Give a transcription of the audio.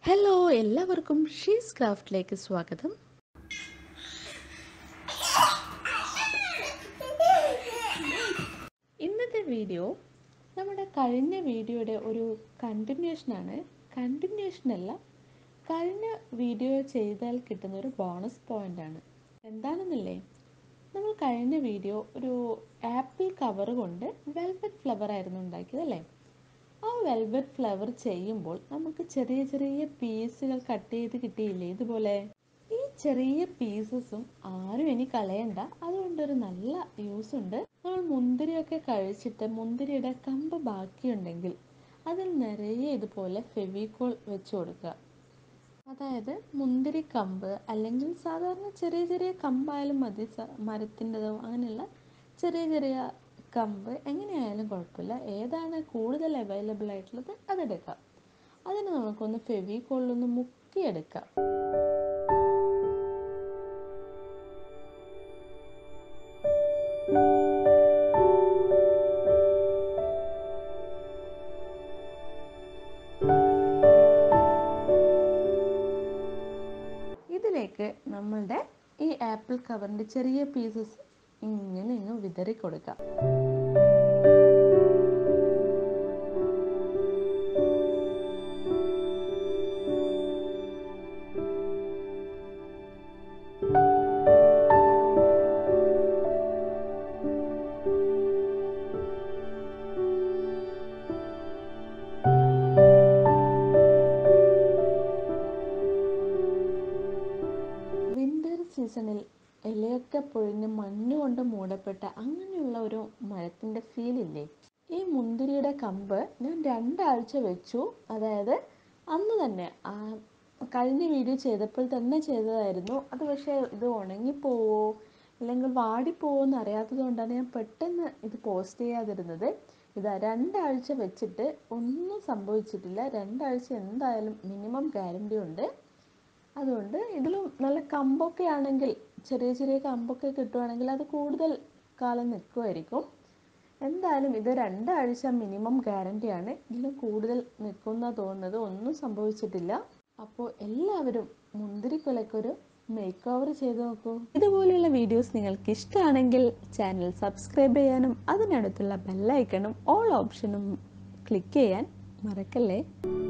hello എല്ലാവർക്കും she's ക്രാഫ്റ്റിലേക്ക് സ്വാഗതം ഇന്നത്തെ വീഡിയോ നമ്മുടെ കഴിഞ്ഞ വീഡിയോയുടെ ഒരു കണ്ടിന്യൂഷനാണ് കണ്ടിന്യൂഷനല്ല കഴിഞ്ഞ വീഡിയോ ചെയ്താൽ കിട്ടുന്ന ഒരു ബോണസ് പോയിൻ്റാണ് എന്താണെന്നില്ലേ നമ്മൾ കഴിഞ്ഞ വീഡിയോ ഒരു ആപ്പിൾ കവർ കൊണ്ട് വെൽവെറ്റ് ഫ്ലവർ ആയിരുന്നു ഉണ്ടാക്കിയത് അല്ലേ ആ വെൽവെറ്റ് ഫ്ലവർ ചെയ്യുമ്പോൾ നമുക്ക് ചെറിയ ചെറിയ പീസുകൾ കട്ട് ചെയ്ത് കിട്ടിയില്ലേ ഇതുപോലെ ഈ ചെറിയ പീസസും ആരും ഇനി കളയണ്ട അതുകൊണ്ടൊരു നല്ല യൂസ് ഉണ്ട് നമ്മൾ മുന്തിരിയൊക്കെ കഴിച്ചിട്ട് മുന്തിരിയുടെ കമ്പ് ബാക്കിയുണ്ടെങ്കിൽ അതിൽ നിറയെ ഇതുപോലെ ഫെവിക്കോൾ വെച്ച് കൊടുക്കുക അതായത് മുന്തിരി കമ്പ് അല്ലെങ്കിൽ സാധാരണ ചെറിയ ചെറിയ കമ്പായാലും മതി സ- മരത്തിൻ്റെതോ അങ്ങനെയുള്ള ചെറിയ ചെറിയ കമ്പ് എങ്ങനെയായാലും കുഴപ്പമില്ല ഏതാണ് കൂടുതൽ അവൈലബിൾ ആയിട്ടുള്ളത് അതെടുക്കാം അതിന് നമുക്കൊന്ന് ഫെവിക്കോളിലൊന്ന് മുക്കിയെടുക്കാം ഇതിലേക്ക് നമ്മളുടെ ഈ ആപ്പിൾ കവറിൻ്റെ ചെറിയ പീസസ് ഇങ്ങനെ ഇങ്ങ് വിതറി കൊടുക്കാം വിൻ്റർ സീസണിൽ ഇലയൊക്കെ പൊഴിഞ്ഞ് മഞ്ഞ് കൊണ്ട് മൂടപ്പെട്ട അങ്ങനെയുള്ള ഒരു മരത്തിൻ്റെ ഫീലില്ലേ ഈ മുന്തിരിയുടെ കമ്പ് ഞാൻ രണ്ടാഴ്ച വെച്ചു അതായത് അന്ന് തന്നെ ആ കഴിഞ്ഞ വീഡിയോ ചെയ്തപ്പോൾ തന്നെ ചെയ്തതായിരുന്നു അത് പക്ഷേ ഇത് ഉണങ്ങിപ്പോവോ അല്ലെങ്കിൽ വാടിപ്പോവോ എന്ന് അറിയാത്തത് കൊണ്ടാണ് ഞാൻ പെട്ടെന്ന് ഇത് പോസ്റ്റ് ചെയ്യാതിരുന്നത് ഇതാ രണ്ടാഴ്ച വെച്ചിട്ട് ഒന്നും സംഭവിച്ചിട്ടില്ല രണ്ടാഴ്ച എന്തായാലും മിനിമം ഗ്യാരണ്ടി ഉണ്ട് അതുകൊണ്ട് ഇതിലും നല്ല കമ്പൊക്കെ ആണെങ്കിൽ ചെറിയ ചെറിയ കമ്പൊക്കെ കിട്ടുവാണെങ്കിൽ അത് കൂടുതൽ കാലം നിൽക്കുമായിരിക്കും എന്തായാലും ഇത് രണ്ടാഴ്ച മിനിമം ഗ്യാരണ്ടിയാണ് ഇതിലും കൂടുതൽ നിൽക്കുന്ന തോന്നുന്നത് ഒന്നും സംഭവിച്ചിട്ടില്ല അപ്പോൾ എല്ലാവരും മുന്തിരിക്കൊലക്കൊരു മേക്ക് ഓവർ ചെയ്ത് നോക്കൂ ഇതുപോലെയുള്ള വീഡിയോസ് നിങ്ങൾക്ക് ഇഷ്ടമാണെങ്കിൽ ചാനൽ സബ്സ്ക്രൈബ് ചെയ്യാനും അതിനടുത്തുള്ള ബെല്ലൈക്കണും ഓൾ ഓപ്ഷനും ക്ലിക്ക് ചെയ്യാൻ മറക്കല്ലേ